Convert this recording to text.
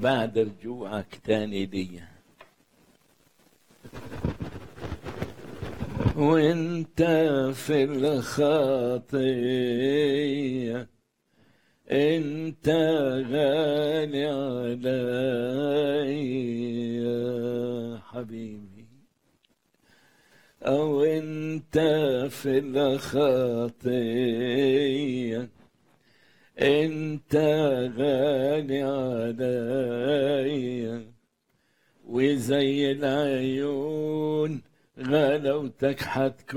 بعد رجوعك تاني ليا وانت في الخطيه انت غالي علي يا حبيبي او انت في الخطيه انت غالي علي وزي العيون غلاوتك حتكون